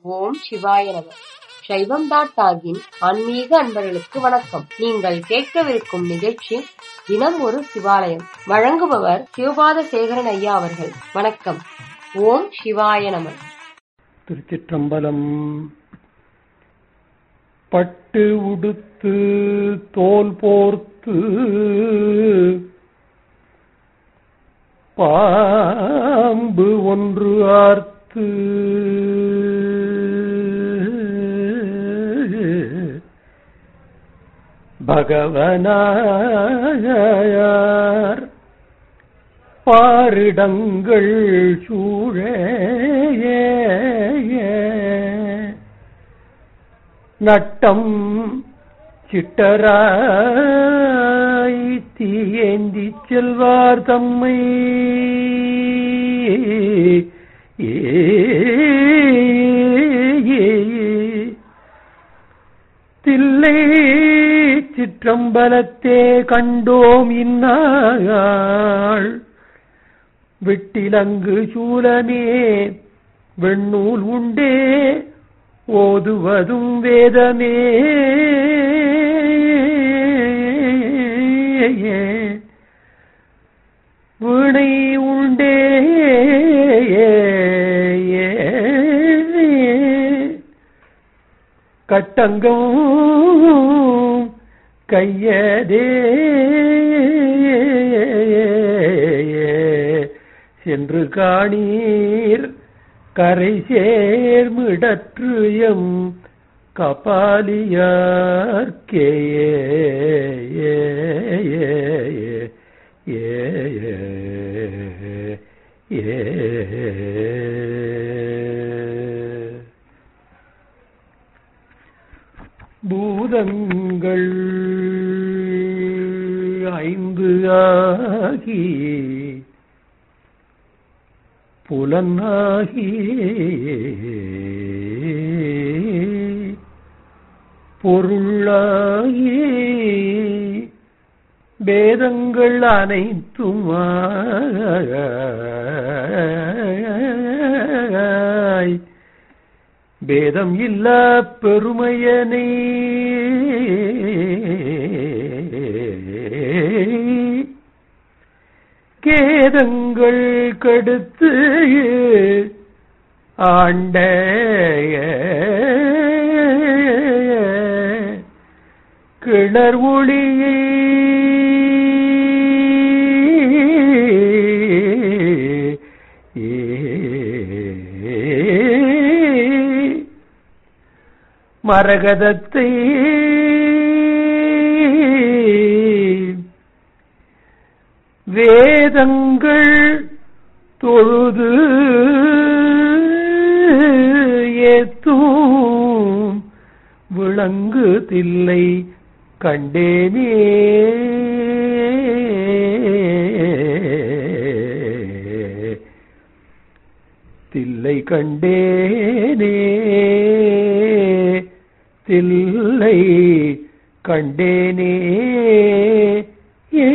ஓம் சிவாய நம சைவம் டாட் டாகின் ஆன்மீக அன்பர்களுக்கு வணக்கம் நீங்கள் கேட்கவிருக்கும் நிகழ்ச்சி தினம் ஒரு சிவாலயம் வழங்குபவர் சிவபாத சேகரன் ஐயா அவர்கள் வணக்கம் ஓம் சிவாய நம திருச்சிற்றம்பலம் பட்டு உடுத்து தோல் போர்த்து பாம்பு ஒன்று ஆர்த்து பகவனாயார் பாரிடங்கள் சூழ நட்டம் சிட்டராய் தீயேந்தி செல்வார் தம்மை தில்லை சிற்றம்பலத்தே கண்டோம் இன்னாள் விட்டிலங்கு சூலமே வெண்ணூல் உண்டே ஓதுவதும் வேதமே வீணை உண்டே கட்டங்கம் கையதே சென்று காணீர் கரை சேர்மிடற்று எம் கபாலியார்க்கே பூதங்கள் ஐந்து ஆகி புலனாகி பொருளாகி பேதங்கள் அனைத்தும் பேதம் இல்ல பெருமையனை கேதங்கள் கடுத்து ஆண்ட கிணர் ஒளியை மரகதத்தை வேதங்கள் தொழுது ஏத்தும் விளங்கு தில்லை கண்டேனே தில்லை கண்டேனே தில்லை கண்டேனே ஏ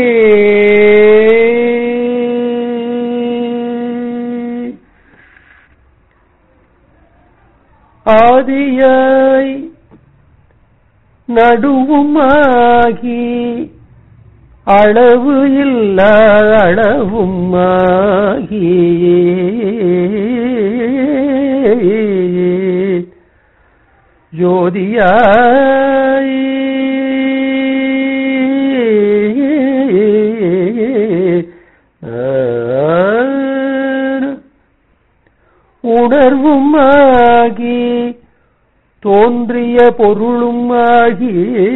ஆதியாய் நடுவுமாகி அளவு இல்ல அளவுமாகி ஜோதியாய் உணர்வுமாகி தோன்றிய பொருளுமாகி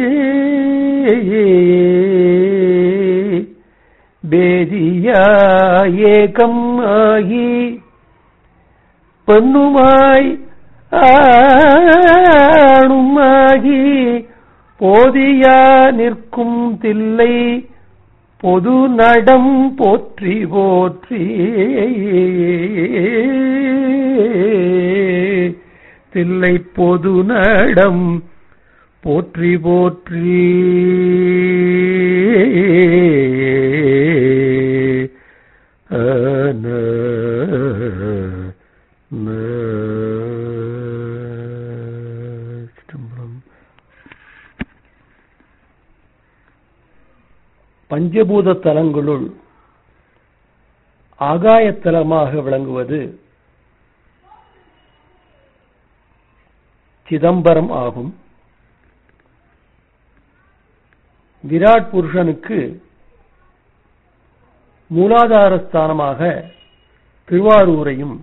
பேதியா ஏகம் ஆகி பெண்ணுமாய் ஆணுமாகி போதியா நிற்கும் தில்லை பொது நடம் போற்றி போற்றி தில்லை பொது நடம் போற்றி போற்றி ஆன ந பஞ்சபூத தலங்களுள் ஆகாயத்தலமாக விளங்குவது சிதம்பரம் ஆகும் விராட் புருஷனுக்கு மூலாதார ஸ்தானமாக திருவாரூரையும்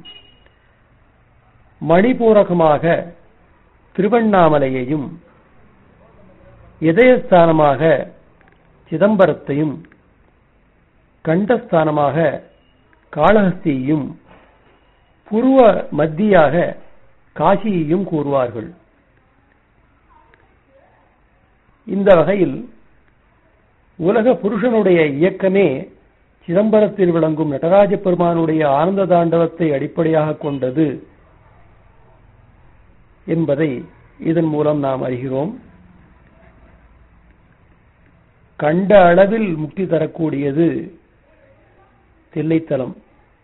மணிபூரகமாக திருவண்ணாமலையையும் இதயஸ்தானமாக சிதம்பரத்தையும் கண்டஸ்தானமாக காளஹஸ்தியையும் புருவ மத்தியாக காசியையும் கூறுவார்கள் இந்த வகையில் உலக புருஷனுடைய இயக்கமே சிதம்பரத்தில் விளங்கும் நடராஜ பெருமானுடைய ஆனந்த தாண்டவத்தை அடிப்படையாக கொண்டது என்பதை இதன் மூலம் நாம் அறிகிறோம் கண்ட அளவில் முக்தி தரக்கூடியது தில்லைத்தலம்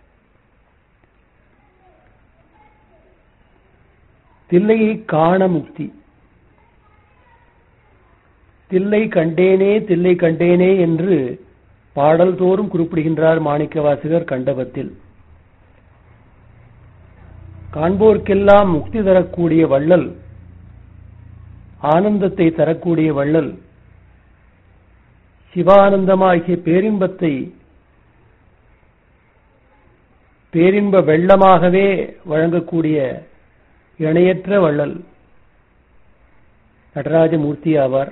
தில்லையை காண முக்தி தில்லை கண்டேனே தில்லை கண்டேனே என்று பாடல் தோறும் குறிப்பிடுகின்றார் மாணிக்கவாசகர் கண்டபத்தில் காண்போர்க்கெல்லாம் முக்தி தரக்கூடிய வள்ளல் ஆனந்தத்தை தரக்கூடிய வள்ளல் சிவானந்தமாகிய பேரின்பத்தை பேரின்ப வெள்ளமாகவே வழங்கக்கூடிய இணையற்ற வள்ளல் நடராஜமூர்த்தி ஆவார்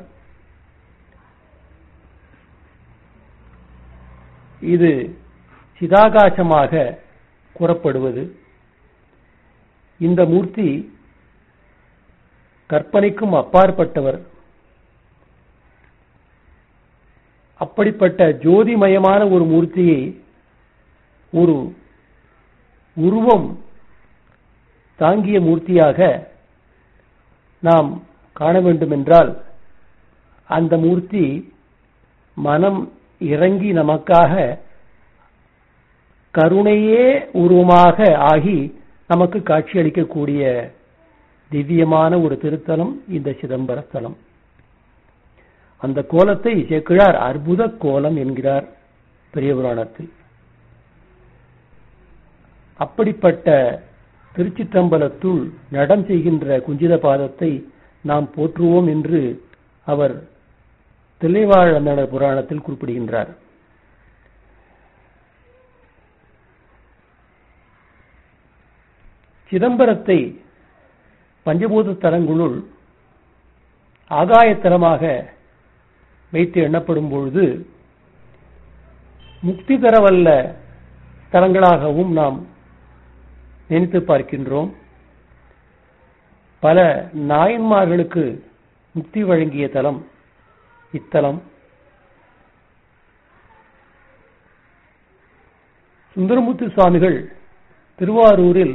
இது சிதாகாசமாக கூறப்படுவது இந்த மூர்த்தி கற்பனைக்கும் அப்பாற்பட்டவர் அப்படிப்பட்ட ஜோதிமயமான ஒரு மூர்த்தியை ஒரு உருவம் தாங்கிய மூர்த்தியாக நாம் காண வேண்டுமென்றால் அந்த மூர்த்தி மனம் இறங்கி நமக்காக கருணையே உருவமாக ஆகி நமக்கு காட்சியளிக்கக்கூடிய திவ்யமான ஒரு திருத்தலம் இந்த சிதம்பர ஸ்தலம் அந்த கோலத்தை சேக்கிழார் அற்புத கோலம் என்கிறார் பெரிய புராணத்தில் அப்படிப்பட்ட திருச்சிற்றம்பலத்துள் நடம் செய்கின்ற குஞ்சித பாதத்தை நாம் போற்றுவோம் என்று அவர் தில்லைவாழ் புராணத்தில் குறிப்பிடுகின்றார் சிதம்பரத்தை பஞ்சபூத தலங்களுள் ஆகாயத்தலமாக வைத்து எண்ணப்படும் பொழுது முக்தி தரவல்ல தலங்களாகவும் நாம் நினைத்து பார்க்கின்றோம் பல நாயன்மார்களுக்கு முக்தி வழங்கிய தலம் இத்தலம் சுந்தரமூர்த்தி சுவாமிகள் திருவாரூரில்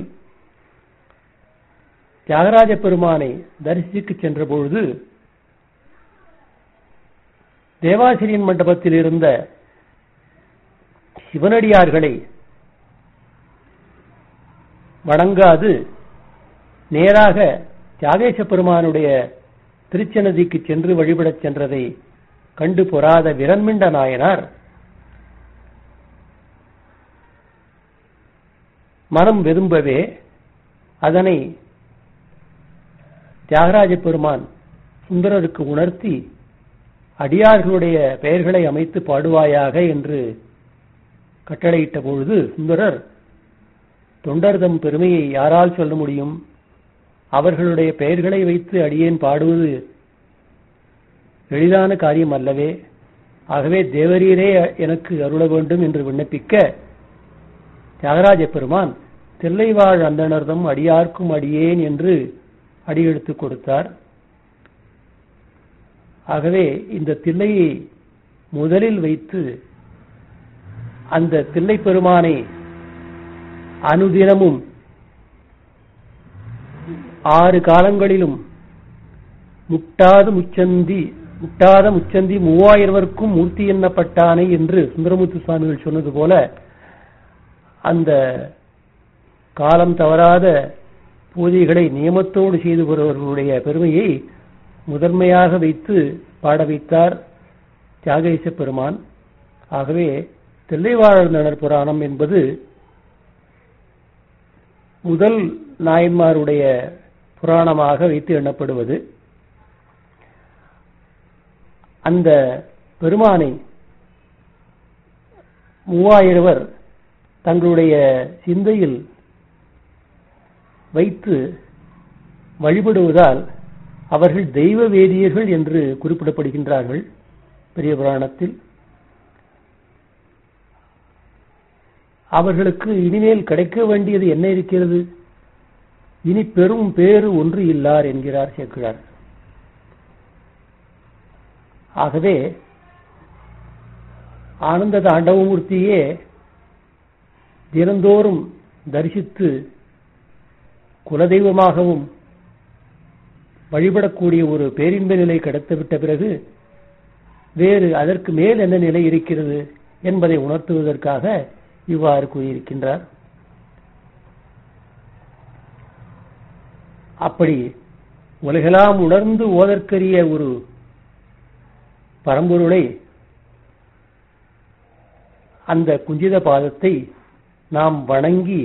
தியாகராஜ பெருமானை தரிசிக்க சென்ற பொழுது தேவாசிரியன் மண்டபத்தில் இருந்த சிவனடியார்களை வணங்காது நேராக தியாகேச பெருமானுடைய திருச்சன்னதிக்கு சென்று வழிபடச் சென்றதை கண்டு பொறாத விரண்மிண்ட நாயனார் மனம் வெதும்பவே அதனை தியாகராஜ பெருமான் சுந்தரருக்கு உணர்த்தி அடியார்களுடைய பெயர்களை அமைத்து பாடுவாயாக என்று கட்டளையிட்ட பொழுது சுந்தரர் தொண்டர்தம் பெருமையை யாரால் சொல்ல முடியும் அவர்களுடைய பெயர்களை வைத்து அடியேன் பாடுவது எளிதான காரியம் அல்லவே ஆகவே தேவரீரே எனக்கு அருள வேண்டும் என்று விண்ணப்பிக்க தியாகராஜ பெருமான் தில்லைவாழ் அந்தணர்தம் அடியார்க்கும் அடியேன் என்று அடியெடுத்து கொடுத்தார் ஆகவே இந்த தில்லையை முதலில் வைத்து அந்த தில்லை பெருமானை அனுதினமும் ஆறு காலங்களிலும் முட்டாத முச்சந்தி முட்டாத முச்சந்தி மூவாயிரவர்க்கும் மூர்த்தி எண்ணப்பட்டானை என்று சுந்தரமூர்த்தி சுவாமிகள் சொன்னது போல அந்த காலம் தவறாத பூஜைகளை நியமத்தோடு செய்து வருபவர்களுடைய பெருமையை முதன்மையாக வைத்து பாட வைத்தார் தியாகேச பெருமான் ஆகவே தில்லைவாழ்ந்தனர் புராணம் என்பது முதல் நாயன்மாருடைய புராணமாக வைத்து எண்ணப்படுவது அந்த பெருமானை மூவாயிரவர் தங்களுடைய சிந்தையில் வைத்து வழிபடுவதால் அவர்கள் தெய்வ வேதியர்கள் என்று குறிப்பிடப்படுகின்றார்கள் பெரிய புராணத்தில் அவர்களுக்கு இனிமேல் கிடைக்க வேண்டியது என்ன இருக்கிறது இனி பெரும் பேறு ஒன்று இல்லார் என்கிறார் சேக்கிழார் ஆகவே ஆனந்த தாண்டவமூர்த்தியே தினந்தோறும் தரிசித்து குலதெய்வமாகவும் வழிபடக்கூடிய ஒரு பேரின்ப நிலை கிடைத்துவிட்ட பிறகு வேறு அதற்கு மேல் என்ன நிலை இருக்கிறது என்பதை உணர்த்துவதற்காக இவ்வாறு கூறியிருக்கின்றார் அப்படி உலகெல்லாம் உணர்ந்து ஓதற்கரிய ஒரு பரம்பொருளை அந்த குஞ்சித பாதத்தை நாம் வணங்கி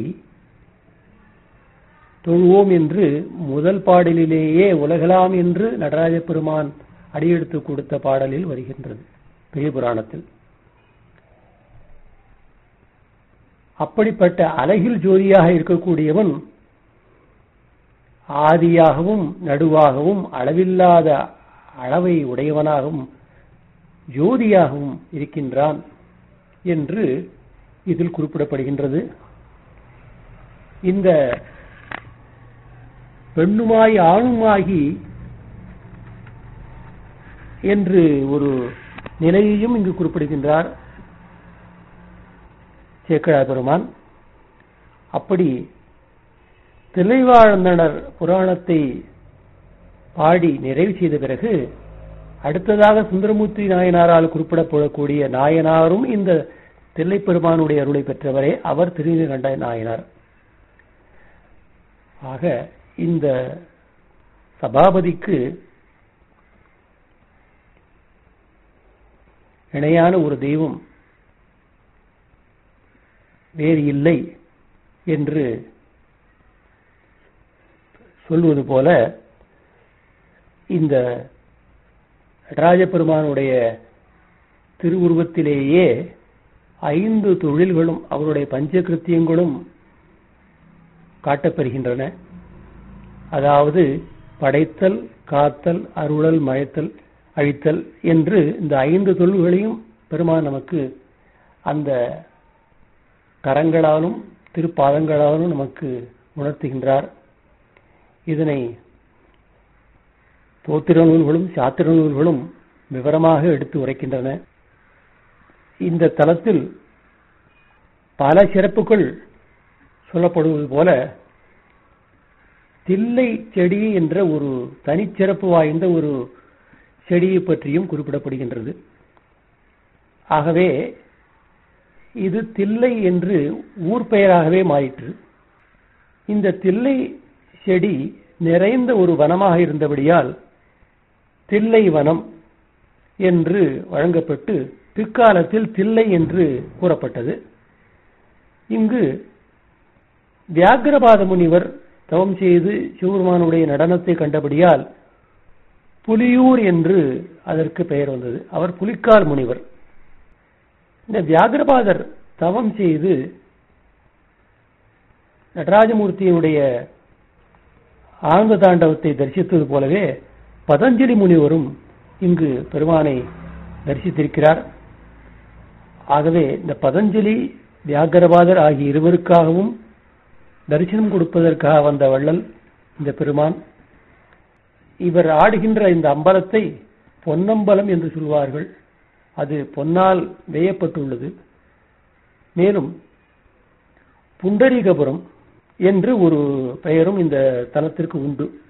தொழுவோம் என்று முதல் பாடலிலேயே உலகலாம் என்று நடராஜ பெருமான் அடியெடுத்து கொடுத்த பாடலில் வருகின்றது பெரிய புராணத்தில் அப்படிப்பட்ட அழகில் ஜோதியாக இருக்கக்கூடியவன் ஆதியாகவும் நடுவாகவும் அளவில்லாத அளவை உடையவனாகவும் ஜோதியாகவும் இருக்கின்றான் என்று இதில் குறிப்பிடப்படுகின்றது இந்த பெண்ணுமாய் ஆணுமாகி என்று ஒரு நிலையையும் இங்கு குறிப்பிடுகின்றார் சேக்கழா பெருமான் அப்படி தில்லைவாழ்ந்தனர் புராணத்தை பாடி நிறைவு செய்த பிறகு அடுத்ததாக சுந்தரமூர்த்தி நாயனாரால் குறிப்பிடப்படக்கூடிய நாயனாரும் இந்த தில்லை பெருமானுடைய அருளை பெற்றவரே அவர் திருநீலகண்ட நாயனார் ஆக இந்த சபாபதிக்கு இணையான ஒரு தெய்வம் வேறு இல்லை என்று சொல்வது போல இந்த நடராஜபெருமானுடைய திருவுருவத்திலேயே ஐந்து தொழில்களும் அவருடைய பஞ்சகிருத்தியங்களும் காட்டப்பெறுகின்றன அதாவது படைத்தல் காத்தல் அருளல் மழைத்தல் அழித்தல் என்று இந்த ஐந்து தொழில்களையும் பெருமான் நமக்கு அந்த கரங்களாலும் திருப்பாதங்களாலும் நமக்கு உணர்த்துகின்றார் இதனை தோத்திர நூல்களும் சாத்திர நூல்களும் விவரமாக எடுத்து உரைக்கின்றன இந்த தலத்தில் பல சிறப்புகள் சொல்லப்படுவது போல தில்லை செடி என்ற ஒரு தனிச்சிறப்பு வாய்ந்த ஒரு செடியை பற்றியும் குறிப்பிடப்படுகின்றது ஆகவே இது தில்லை என்று ஊர் பெயராகவே மாறிற்று இந்த தில்லை செடி நிறைந்த ஒரு வனமாக இருந்தபடியால் தில்லை வனம் என்று வழங்கப்பட்டு பிற்காலத்தில் தில்லை என்று கூறப்பட்டது இங்கு வியாக்கிரபாத முனிவர் தவம் செய்து சிவபெருமானுடைய நடனத்தை கண்டபடியால் புலியூர் என்று அதற்கு பெயர் வந்தது அவர் புலிக்கால் முனிவர் இந்த வியாகிரபாதர் தவம் செய்து நடராஜமூர்த்தியினுடைய ஆனந்த தாண்டவத்தை தரிசித்தது போலவே பதஞ்சலி முனிவரும் இங்கு பெருமானை தரிசித்திருக்கிறார் ஆகவே இந்த பதஞ்சலி வியாகரபாதர் ஆகிய இருவருக்காகவும் தரிசனம் கொடுப்பதற்காக வந்த வள்ளல் இந்த பெருமான் இவர் ஆடுகின்ற இந்த அம்பலத்தை பொன்னம்பலம் என்று சொல்வார்கள் அது பொன்னால் வேயப்பட்டுள்ளது மேலும் புண்டரீகபுரம் என்று ஒரு பெயரும் இந்த தலத்திற்கு உண்டு